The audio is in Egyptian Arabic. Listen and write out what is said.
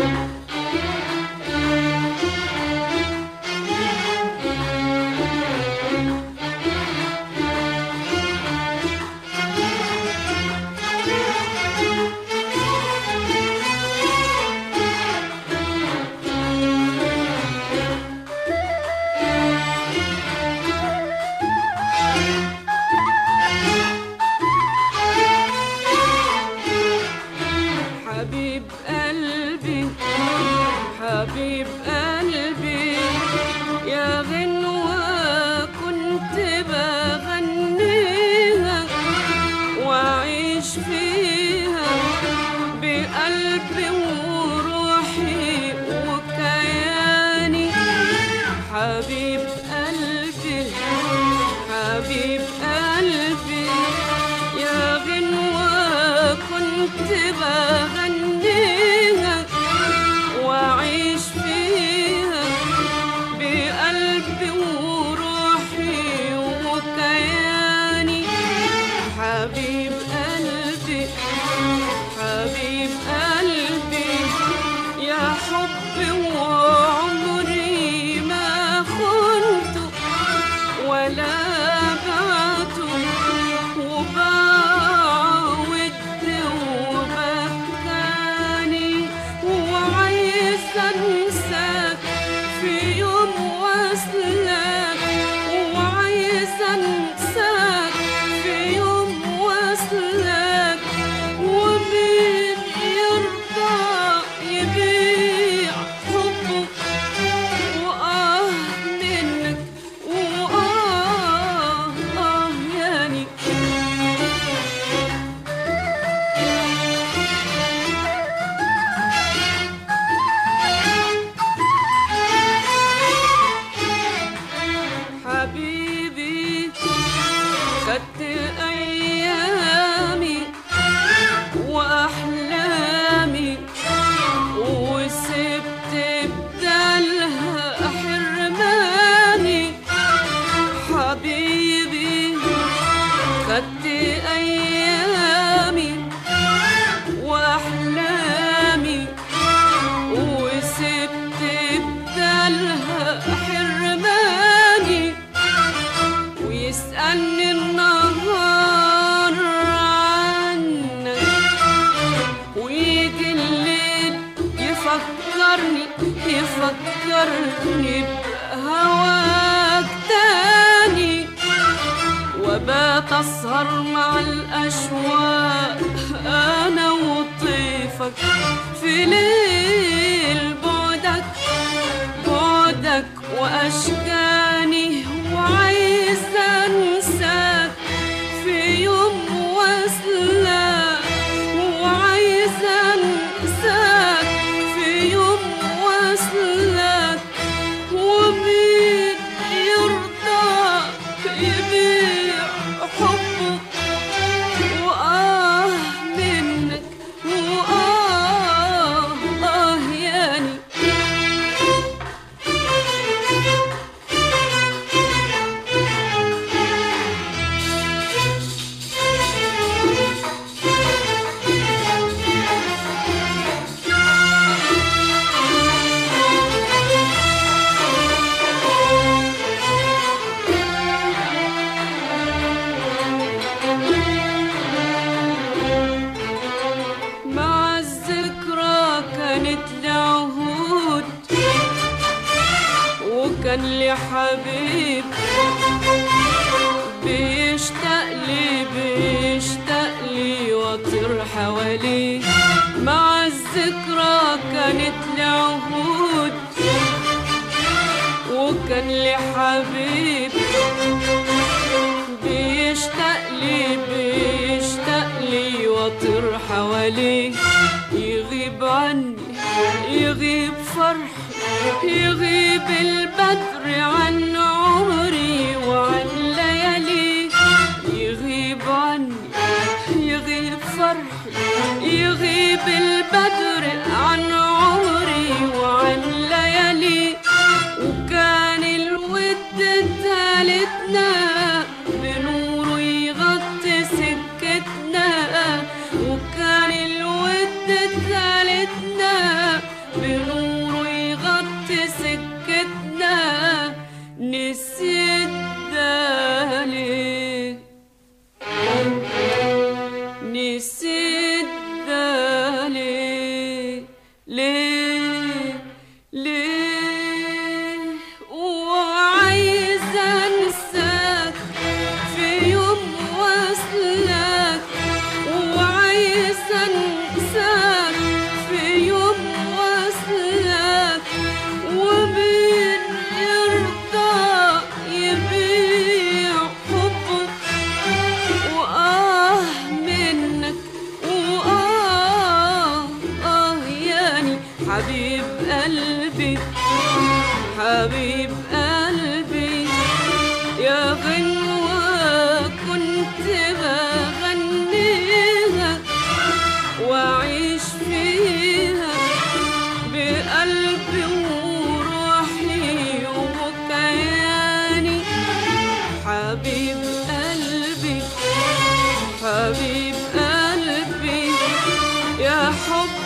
حبيب قلبي حبيب قلبي يا غنوة كنت بغنيها وأعيش فيها بقلبي وروحي وكياني حبيب قلبي حبيب قلبي يا غنوة كنت بغنيها وأعيش فيها بقلبي وروحي وكياني حبيب قلبي حبيب قلبي يا حبي وعمري ما خنته ولا بعته وبعودت وبكاني وعايز انساك في يوم وصلك وعايز انساك في يوم وصلك ومين يرضى يبيع حبه وآه منك وآه آه يعني حبيبي خدت أيامي وأحلامي وسبت بدالها حرماني حبيبي خدت أيامي وأحلامي وسبت بدالها حرماني ويسألني النهار عنك ويجي الليل يفكرني يفكرني بهواك تاني وبات أسهر مع الأشواق أنا وطيفك في ليل بعدك بعدك وأشكاني وعايز أنساك في يوم وصلك وعايز أنساك في يوم وصلك ومين يرضى يبيع حبه وآه منك وآه آه يعني مع الذكرى كانت لعهود وكان لي حبيب بيشتاق لي بيشتاق لي واطير حواليه مع الذكرى كانت لعهود وكان لي حبيب بيشتاق لي بيشتاق لي واطير حواليه يغيب عني يغيب فرحي يغيب البدر عن عمري وعن ليالي يغيب عني يغيب فرحي يغيب البدر عن عمري وعن ليالي وكان الود تالتنا بنوره يغطي سكتنا وكان الود تالتنا بنوره يغطي سكتنا نسيت ده ليه نسيت ده ليه ليه ليه وعايزة انساك في يوم وصلك وعايزة انساك في يوم وصلك ومين يرضى يبيع حبك وآه منك وآه آه يعني حبيب قلبي حبيب قلبي يا غنوة كنت بغنيها وأعيش فيها بقلبي وروحي وكياني حبيب قلبي حبيب قلبي يا حب